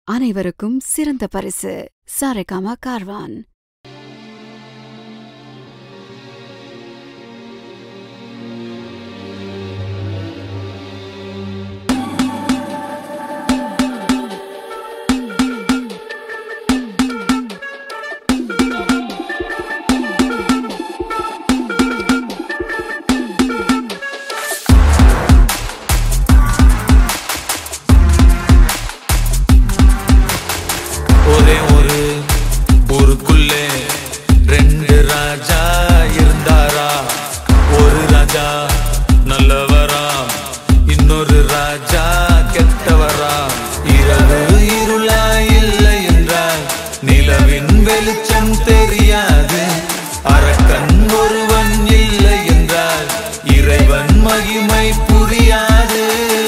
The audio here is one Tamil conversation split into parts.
அனைவருக்கும் சிறந்த பரிசு சாரேகாமா கார்வான் ஒரே ஒரு ஊருக்குள்ளே ரெண்டு ராஜா இருந்தாரா ஒரு ராஜா நல்லவரா இன்னொரு ராஜா கெட்டவரா இரவு இருளா இல்லை என்றால் நிலவின் வெளிச்சம் தெரியாது அரக்கன் ஒருவன் இல்லை என்றால் இறைவன் மகிமை புரியாது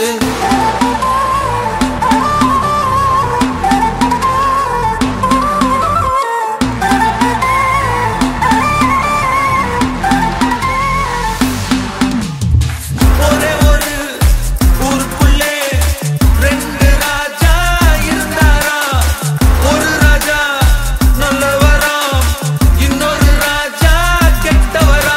ஒரே ஒரு ஊருக்குள்ளே ரெண்டு ராஜா இருந்தாரா ஒரு ராஜா நல்லவரா இன்னொரு ராஜா கெட்டவரா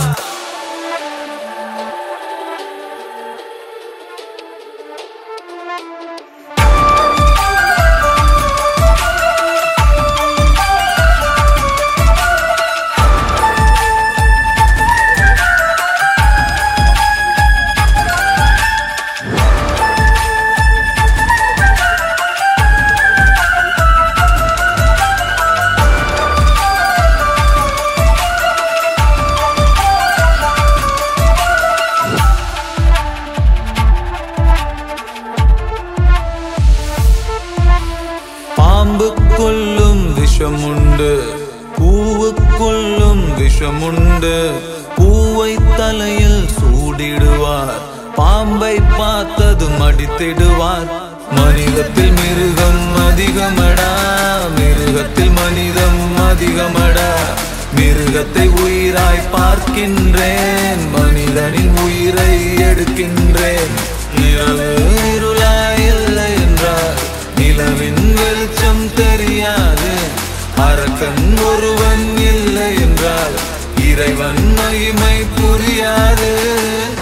பாம்புக்குள்ளும் விஷமுண்டு பூவுக்குள்ளும் விஷமுண்டு பூவை தலையில் சூடிடுவார் பாம்பை பார்த்ததும் அடித்திடுவார் மனிதத்தில் மிருகம் அதிகமடா மிருகத்தில் மனிதம் அதிகமடா மிருகத்தை உயிராய் பார்க்கின்றேன் மனிதனின் உயிரை எடுக்கின்றேன் நிலவு இருளாய் இல்லை என்றார் நிலவின் வெளிச்சம் தெரியாது அரக்கன் ஒருவன் இல்லை என்றால் இறைவன் மகிமை புரியாது